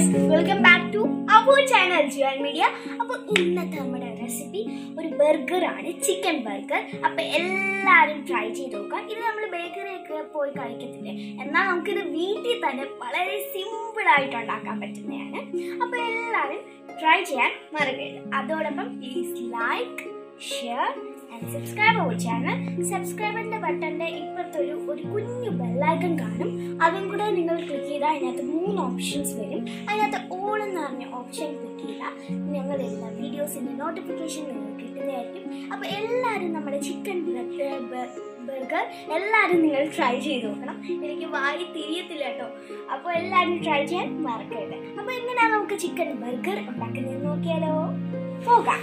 welcome back to our channel ജിയാൻ media അപ്പോൾ ഇന്നത്തെ നമ്മുടെ റെസിപ്പി ഒരു ബർഗറാണ് ചിക്കൻ ബർഗർ അപ്പോൾ എല്ലാവരും ട്രൈ ചെയ്ത് നോക്കുക ഇത് നമ്മൾ ബേക്കറിയൊക്കെ പോയി കഴിക്കത്തില്ലേ എന്നാൽ നമുക്കിത് വീട്ടിൽ തന്നെ വളരെ സിമ്പിൾ ആയിട്ട് ഉണ്ടാക്കാൻ പറ്റുന്നതാണ് അപ്പോൾ എല്ലാവരും ട്രൈ ചെയ്യാൻ മറക്കരുത് അതോടൊപ്പം please like share and subscribe our channel സബ്സ്ക്രൈബറിന്റെ ബട്ടന്റെ ഇപ്പുറത്തെ ഒരു ഒരു കുഞ്ഞു ബെല്ലൈക്കൺ കാണും അതും കൂടെ നിങ്ങൾ ക്ലിക്ക് ചെയ്താൽ അതിനകത്ത് മൂന്ന് ഓപ്ഷൻസ് വരും അതിനകത്ത് ഓൾ എന്ന് പറഞ്ഞ ഓപ്ഷൻ ക്ലിക്ക് ചെയ്താൽ ഞങ്ങൾ എല്ലാ വീഡിയോസിന്റെ നോട്ടിഫിക്കേഷൻ നിങ്ങൾക്ക് കിട്ടുന്നതായിരിക്കും അപ്പോൾ എല്ലാവരും നമ്മുടെ ചിക്കൻ ബർഗർ എല്ലാവരും നിങ്ങൾ ട്രൈ ചെയ്ത് നോക്കണം എനിക്ക് വായി തിരിയത്തില്ല കേട്ടോ അപ്പോൾ എല്ലാവരും ട്രൈ ചെയ്യാൻ മറക്കരുത് അപ്പോൾ എങ്ങനെയാണ് നമുക്ക് ചിക്കൻ ബർഗർ ഉണ്ടാക്കുന്നത് നോക്കിയാലോ പോകാം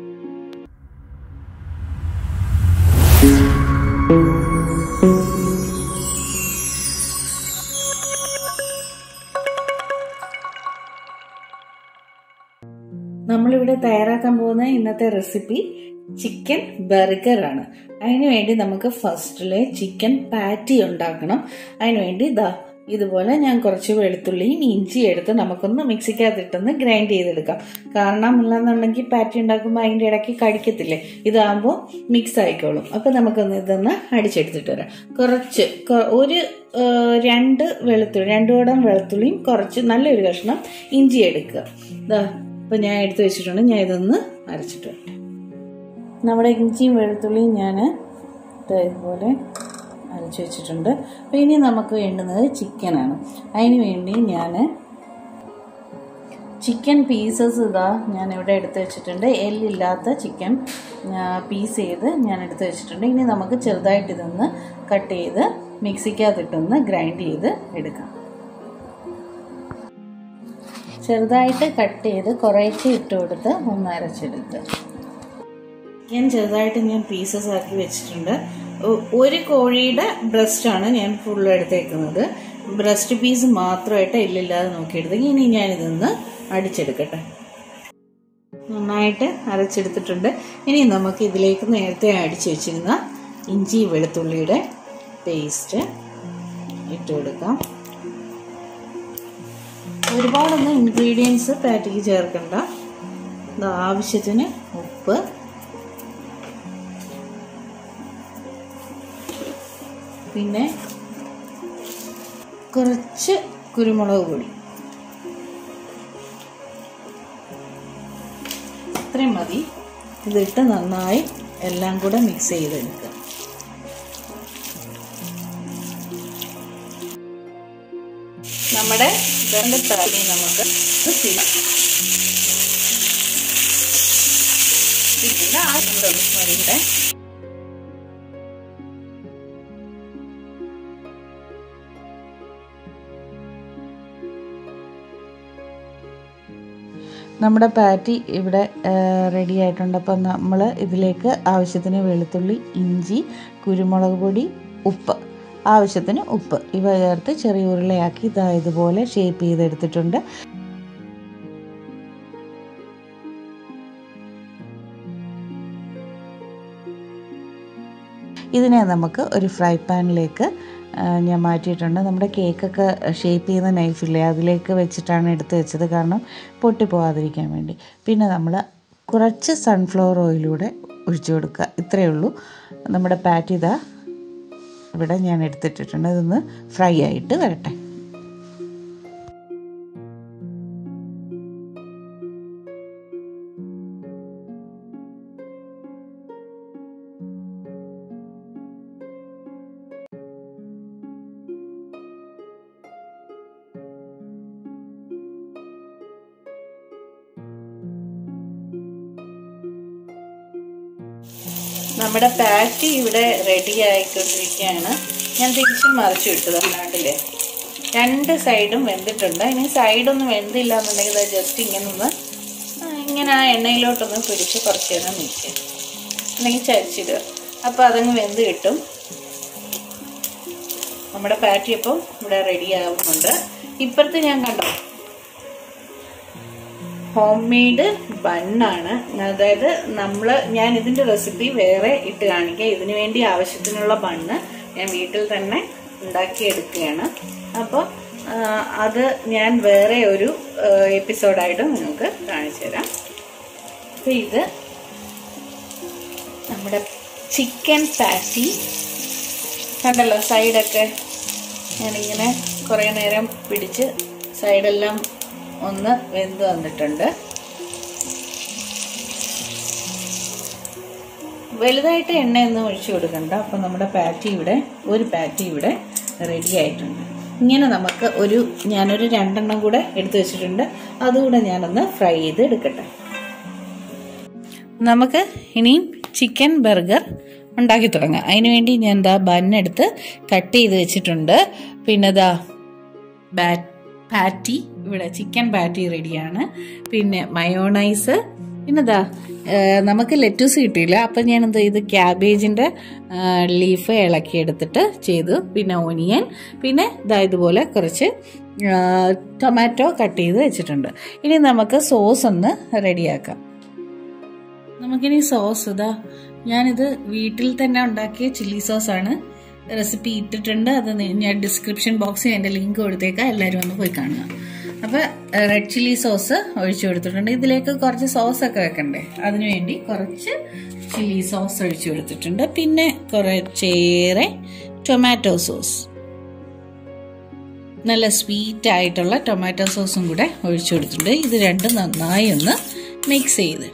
നമ്മളിവിടെ തയ്യാറാക്കാൻ പോകുന്ന ഇന്നത്തെ റെസിപ്പി ചിക്കൻ ബർഗർ ആണ് അതിനുവേണ്ടി നമുക്ക് ഫസ്റ്റില് ചിക്കൻ പാറ്റി ഉണ്ടാക്കണം അതിനുവേണ്ടി ഇതാ ഇതുപോലെ ഞാൻ കുറച്ച് വെളുത്തുള്ളിയും ഇഞ്ചി എടുത്ത് നമുക്കൊന്ന് മിക്സിക്കകത്തിട്ടൊന്ന് ഗ്രൈൻഡ് ചെയ്തെടുക്കാം കാരണം ഇല്ലെന്നുണ്ടെങ്കിൽ പാറ്റി ഉണ്ടാക്കുമ്പോൾ അതിൻ്റെ ഇടയ്ക്ക് കടിക്കത്തില്ലേ ഇതാകുമ്പോൾ മിക്സ് ആയിക്കോളും അപ്പം നമുക്കൊന്ന് ഇതൊന്ന് അടിച്ചെടുത്തിട്ട് വരാം കുറച്ച് കൊ- ഒരു ആ, രണ്ട് വെളുത്തുള്ളി രണ്ടു കൂടം വെളുത്തുള്ളിയും കുറച്ച് നല്ലൊരു കഷ്ണം ഇഞ്ചി എടുക്കുക ഇതാ ഇപ്പം ഞാൻ എടുത്ത് വെച്ചിട്ടുണ്ട് ഞാൻ ഇതൊന്ന് അരച്ചിട്ട് വരട്ടെ നമ്മുടെ ഇഞ്ചിയും വെളുത്തുള്ളിയും ഞാൻ ഇതുപോലെ അരച്ച് വെച്ചിട്ടുണ്ട് അപ്പോൾ ഇനി നമുക്ക് വേണ്ടുന്നത് ചിക്കനാണ് അതിന് വേണ്ടി ഞാൻ ചിക്കൻ പീസസ് ഇതാ ഞാൻ ഇവിടെ എടുത്ത് വെച്ചിട്ടുണ്ട് എല്ലില്ലാത്ത ചിക്കൻ പീസ് ചെയ്ത് ഞാൻ എടുത്ത് വെച്ചിട്ടുണ്ട് ഇനി നമുക്ക് ചെറുതായിട്ട് ഇതൊന്ന് കട്ട് ചെയ്ത് മിക്സിക്കകത്തിട്ടൊന്ന് ഗ്രൈൻഡ് ചെയ്ത് എടുക്കാം ചെറുതായിട്ട് കട്ട് ചെയ്ത് കുറേശ്ശെ ഇട്ട് കൊടുത്ത് ഒന്ന് അരച്ചെടുക്കുക ഞാൻ ചെറുതായിട്ട് ഞാൻ പീസസ് ആക്കി വെച്ചിട്ടുണ്ട് ഒ- ഒരു കോഴിയുടെ ബ്രസ്റ്റ് ആണ് ഞാൻ ഫുൾ എടുത്തേക്കുന്നത് ബ്രസ്റ്റ് പീസ് മാത്രമായിട്ട് എല്ലില്ലാതെ നോക്കിയെടുത്തെങ്കിൽ ഇനി ഞാൻ ഇതൊന്ന് അടിച്ചെടുക്കട്ടെ നന്നായിട്ട് അരച്ചെടുത്തിട്ടുണ്ട് ഇനി നമുക്ക് ഇതിലേക്ക് നേരത്തെ അടിച്ചു വെച്ചിരുന്ന ഇഞ്ചി വെളുത്തുള്ളിയുടെ പേസ്റ്റ് ഇട്ട് കൊടുക്കാം ഒരുപാടൊന്നും ഇൻഗ്രീഡിയൻസ് പാറ്റിക്ക് ചേർക്കണ്ട ഇത് ആവശ്യത്തിന് ഉപ്പ് പിന്നെ കുറച്ച് കുരുമുളക് പൊടി ഇത്രയും മതി ഇതിട്ട് നന്നായി എല്ലാം കൂടെ മിക്സ് ചെയ്തെടുക്കുക നമ്മുടെ ഇതന്റെ തലി നമുക്ക് പിന്നെ ആ മതിയുടെ നമ്മുടെ പാറ്റി ഇവിടെ റെഡി ആയിട്ടുണ്ട് അപ്പം നമ്മൾ ഇതിലേക്ക് ആവശ്യത്തിന് വെളുത്തുള്ളി ഇഞ്ചി കുരുമുളക് പൊടി ഉപ്പ് ആവശ്യത്തിന് ഉപ്പ് ഇവ ചേർത്ത് ചെറിയ ഉരുളയാക്കി ഇതാ ഇതുപോലെ ഷേപ്പ് ചെയ്തെടുത്തിട്ടുണ്ട് ഇതിനെ നമുക്ക് ഒരു ഫ്രൈ പാനിലേക്ക് ആ, ഞാൻ മാറ്റിയിട്ടുണ്ട് നമ്മുടെ കേക്കൊക്കെ ഷേപ്പ് ചെയ്യുന്ന നൈഫില്ലേ അതിലേക്ക് വെച്ചിട്ടാണ് എടുത്ത് വെച്ചത് കാരണം പൊട്ടിപ്പോവാതിരിക്കാൻ വേണ്ടി പിന്നെ നമ്മൾ കുറച്ച് സൺഫ്ലവർ ഓയിലൂടെ ഒഴിച്ചു കൊടുക്കുക ഇത്രയേ ഉള്ളൂ നമ്മുടെ പാറ്റി ഇതാ ഇവിടെ ഞാൻ എടുത്തിട്ടിട്ടുണ്ട് ഇതൊന്ന് ഫ്രൈ ആയിട്ട് വരട്ടെ നമ്മുടെ പാറ്റി ഇവിടെ റെഡി ആയിക്കൊണ്ടിരിക്കുകയാണ് ഞാൻ തിരിച്ചും മറിച്ചു വിട്ടത് നാട്ടിലെ രണ്ട് സൈഡും വെന്തിട്ടുണ്ട് ഇനി സൈഡൊന്നും വെന്തില്ല എന്നുണ്ടെങ്കിൽ അത് ജസ്റ്റ് ഇങ്ങനെ ഒന്ന് ആ, ഇങ്ങനെ ആ എണ്ണയിലോട്ടൊന്ന് പിടിച്ച് കുറച്ച് നേരം നിൽക്കുക അല്ലെങ്കിൽ ചരിച്ചിടുക അപ്പോൾ അതങ്ങ് വെന്ത് കിട്ടും നമ്മുടെ പാറ്റി അപ്പം ഇവിടെ റെഡി ആവുന്നുണ്ട് ഇപ്പുറത്ത് ഞാൻ കണ്ടോ ഹോം മെയ്ഡ് ബണ്ണാണ് അതായത് നമ്മൾ ഞാൻ ഇതിൻ്റെ റെസിപ്പി വേറെ ഇട്ട് കാണിക്കാം ഇതിനു വേണ്ടി ആവശ്യത്തിനുള്ള ബണ്ണ് ഞാൻ വീട്ടിൽ തന്നെ ഉണ്ടാക്കിയെടുക്കുകയാണ് അപ്പോൾ ആ, അത് ഞാൻ വേറെ ഒരു എപ്പിസോഡായിട്ട് നിങ്ങൾക്ക് കാണിച്ചു തരാം അപ്പോൾ ഇത് നമ്മുടെ ചിക്കൻ പാറ്റി കണ്ടല്ലോ സൈഡൊക്കെ ഞാനിങ്ങനെ കുറേ നേരം പിടിച്ച് സൈഡെല്ലാം ഒന്ന് വെന്ത് വന്നിട്ടുണ്ട് വലുതായിട്ട് എണ്ണയൊന്നും ഒഴിച്ചു കൊടുക്കണ്ട അപ്പം നമ്മുടെ പാറ്റി ഇവിടെ ഒരു പാറ്റി ഇവിടെ റെഡി ആയിട്ടുണ്ട് ഇങ്ങനെ നമുക്ക് ഒരു ഞാനൊരു രണ്ടെണ്ണം കൂടെ എടുത്തു വെച്ചിട്ടുണ്ട് അതുകൂടെ ഞാനൊന്ന് ഫ്രൈ ചെയ്ത് എടുക്കട്ടെ നമുക്ക് ഇനിയും ചിക്കൻ ബർഗർ ഉണ്ടാക്കി തുടങ്ങാം അതിന് വേണ്ടി ഞാൻ എന്താ ബണ്ണെടുത്ത് കട്ട് ചെയ്ത് വെച്ചിട്ടുണ്ട് പിന്നെ ദാ ബാറ്റ് പാറ്റി ഇവിടെ ചിക്കൻ പാറ്റി റെഡിയാണ് പിന്നെ മയോണൈസ് പിന്നെ ദാ നമുക്ക് ലെറ്റൂസ് കിട്ടിയില്ല അപ്പം ഞാൻ എന്താ ഇത് ക്യാബേജിൻ്റെ ലീഫ് ഇളക്കിയെടുത്തിട്ട് ചെയ്തു പിന്നെ ഓനിയൻ പിന്നെ ദാ ഇതുപോലെ കുറച്ച് ടൊമാറ്റോ കട്ട് ചെയ്ത് വെച്ചിട്ടുണ്ട് ഇനി നമുക്ക് സോസ് ഒന്ന് റെഡിയാക്കാം നമുക്കിനി സോസ് ഇതാ ഞാനിത് വീട്ടിൽ തന്നെ ഉണ്ടാക്കിയ ചില്ലി സോസാണ് റെസിപ്പി ഇട്ടിട്ടുണ്ട് അത് നി- ഞാൻ ഡിസ്ക്രിപ്ഷൻ ബോക്സിൽ എൻ്റെ ലിങ്ക് കൊടുത്തേക്കാം എല്ലാവരും ഒന്ന് പോയി കാണുക അപ്പോൾ റെഡ് ചില്ലി സോസ് ഒഴിച്ചു കൊടുത്തിട്ടുണ്ട് ഇതിലേക്ക് കുറച്ച് സോസൊക്കെ വെക്കണ്ടേ അതിനുവേണ്ടി കുറച്ച് ചില്ലി സോസ് ഒഴിച്ചു കൊടുത്തിട്ടുണ്ട് പിന്നെ കുറച്ചേറെ ടൊമാറ്റോ സോസ് നല്ല സ്വീറ്റ് ആയിട്ടുള്ള ടൊമാറ്റോ സോസും കൂടെ ഒഴിച്ചു കൊടുത്തിട്ടുണ്ട് ഇത് രണ്ടും നന്നായി ഒന്ന് മിക്സ് ചെയ്തെടുക്കുക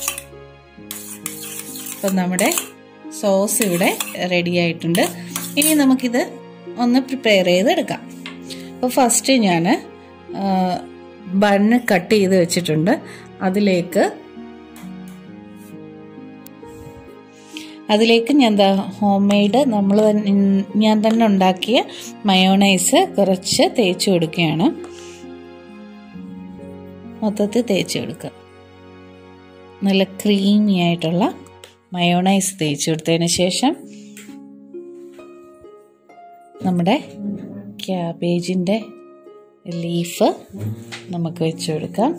അപ്പം നമ്മുടെ സോസ് ഇവിടെ റെഡി ആയിട്ടുണ്ട് ഇനി നമുക്കിത് ഒന്ന് പ്രിപ്പയർ ചെയ്തെടുക്കാം അപ്പോൾ ഫസ്റ്റ് ഞാൻ ബണ്ണ് കട്ട് ചെയ്ത് വെച്ചിട്ടുണ്ട് അതിലേക്ക് അതിലേക്ക് ഞാൻ എന്താ ഹോം മെയ്ഡ് നമ്മൾ ഞാൻ തന്നെ ഉണ്ടാക്കിയ മയോണൈസ് കുറച്ച് തേച്ച് കൊടുക്കുകയാണ് മൊത്തത്തിൽ തേച്ച് കൊടുക്കുക നല്ല ക്രീമി ആയിട്ടുള്ള മയോണൈസ് തേച്ച് കൊടുത്തതിന് ശേഷം നമ്മുടെ ക്യാബേജിൻ്റെ ലീഫ് നമുക്ക് വെച്ച് കൊടുക്കാം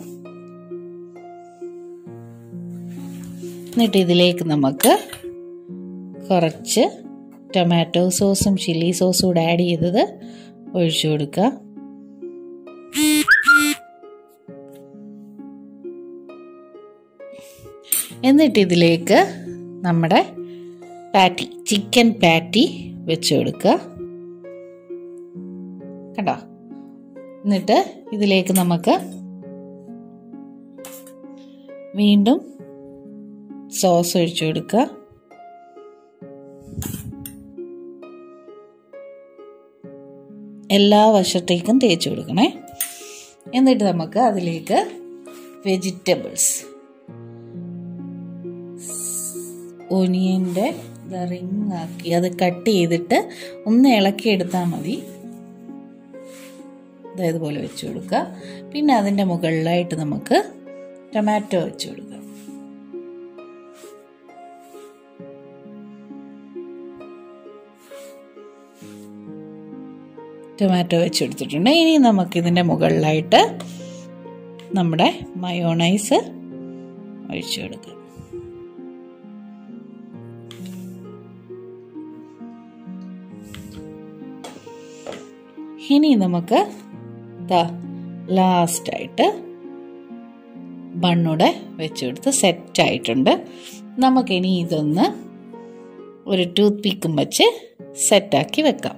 എന്നിട്ട് ഇതിലേക്ക് നമുക്ക് കുറച്ച് ടൊമാറ്റോ സോസും ചില്ലി സോസും കൂടെ ആഡ് ചെയ്തത് ഒഴിച്ചു കൊടുക്കുക എന്നിട്ട് ഇതിലേക്ക് നമ്മുടെ പാറ്റി ചിക്കൻ പാറ്റി വെച്ച് കൊടുക്കുക കണ്ടോ എന്നിട്ട് ഇതിലേക്ക് നമുക്ക് വീണ്ടും സോസ് ഒഴിച്ചു കൊടുക്കുക എല്ലാ വശത്തേക്കും തേച്ച് കൊടുക്കണേ എന്നിട്ട് നമുക്ക് അതിലേക്ക് വെജിറ്റബിൾസ് ഒനിയൻ്റെ റിങ് ആക്കി അത് കട്ട് ചെയ്തിട്ട് ഒന്ന് ഇളക്കി എടുത്താൽ മതി ഇതേപോലെ വെച്ച് കൊടുക്കുക പിന്നെ അതിൻ്റെ മുകളിലായിട്ട് നമുക്ക് ടൊമാറ്റോ വെച്ച് കൊടുക്കാം ടൊമാറ്റോ വെച്ച് കൊടുത്തിട്ടുണ്ട് ഇനി നമുക്ക് ഇതിൻ്റെ മുകളിലായിട്ട് നമ്മുടെ മയോണൈസ് ഒഴിച്ചു കൊടുക്കാം ഇനി നമുക്ക് ദാ ലാസ്റ്റായിട്ട് ബണ്ണൂടെ വെച്ച് കൊടുത്ത് സെറ്റായിട്ടുണ്ട് നമുക്കിനി ഇതൊന്ന് ഒരു ടൂത്ത് പിക്കും വെച്ച് സെറ്റാക്കി വെക്കാം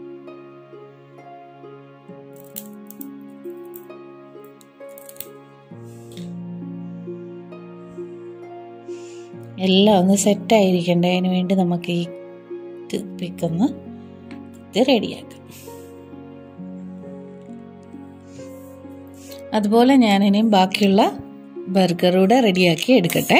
എല്ലാം ഒന്ന് സെറ്റായിരിക്കണ്ടേ അതിന് വേണ്ടി നമുക്ക് ഈ ടൂത്ത് പിക്കൊന്ന് ഇത് റെഡിയാക്കാം അതുപോലെ ഞാൻ ഇനിയും ബാക്കിയുള്ള ബർഗറൂടെ റെഡിയാക്കി എടുക്കട്ടെ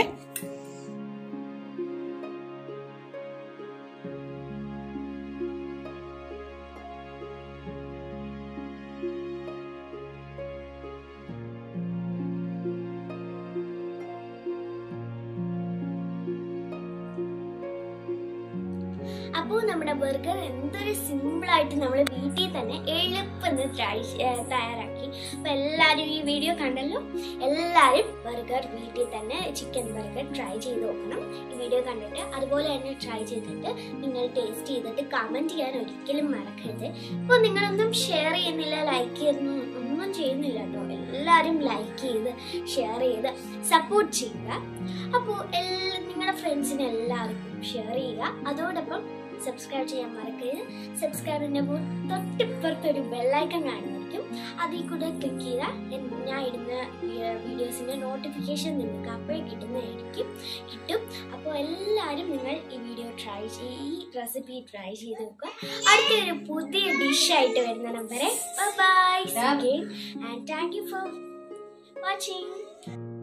അപ്പോൾ നമ്മുടെ ബർഗർ എന്തൊരു സിമ്പിളായിട്ട് നമ്മൾ വീട്ടിൽ തന്നെ എളുപ്പം ട്രൈ തയ്യാറാക്കി അപ്പോൾ എല്ലാവരും ഈ വീഡിയോ കണ്ടല്ലോ എല്ലാവരും ബർഗർ വീട്ടിൽ തന്നെ ചിക്കൻ ബർഗർ ട്രൈ ചെയ്ത് നോക്കണം ഈ വീഡിയോ കണ്ടിട്ട് അതുപോലെ തന്നെ ട്രൈ ചെയ്തിട്ട് നിങ്ങൾ ടേസ്റ്റ് ചെയ്തിട്ട് കമൻറ്റ് ചെയ്യാൻ ഒരിക്കലും മറക്കരുത് ഇപ്പോൾ നിങ്ങളൊന്നും ഷെയർ ചെയ്യുന്നില്ല ലൈക്ക് ചെയ്യുന്നു ഒന്നും ചെയ്യുന്നില്ല കേട്ടോ എല്ലാവരും ലൈക്ക് ചെയ്ത് ഷെയർ ചെയ്ത് സപ്പോർട്ട് ചെയ്യുക അപ്പോൾ എല്ലാ നിങ്ങളുടെ ഫ്രണ്ട്സിന് എല്ലാവർക്കും ഷെയർ ചെയ്യുക അതോടൊപ്പം സബ്സ്ക്രൈബ് ചെയ്യാൻ മറക്കരുത് സബ്സ്ക്രൈബിൻ്റെ തൊട്ടിപ്പുറത്ത് ഒരു ബെല്ലൈക്കൺ കാണുമായിരിക്കും അതിൽ കൂടെ ക്ലിക്ക് ചെയ്താൽ എൻ- ഞാൻ ഇടുന്ന വീഡിയോസിൻ്റെ നോട്ടിഫിക്കേഷൻ നിങ്ങൾക്ക് അപ്പോഴേ കിട്ടുന്നതായിരിക്കും കിട്ടും അപ്പോൾ എല്ലാവരും നിങ്ങൾ ഈ വീഡിയോ ട്രൈ ചെയ്ത് ഈ റെസിപ്പി ട്രൈ ചെയ്ത് നോക്കുക അടുത്തൊരു പുതിയ ഡിഷായിട്ട് വരുന്ന നമ്പറെ bye and thank you for watching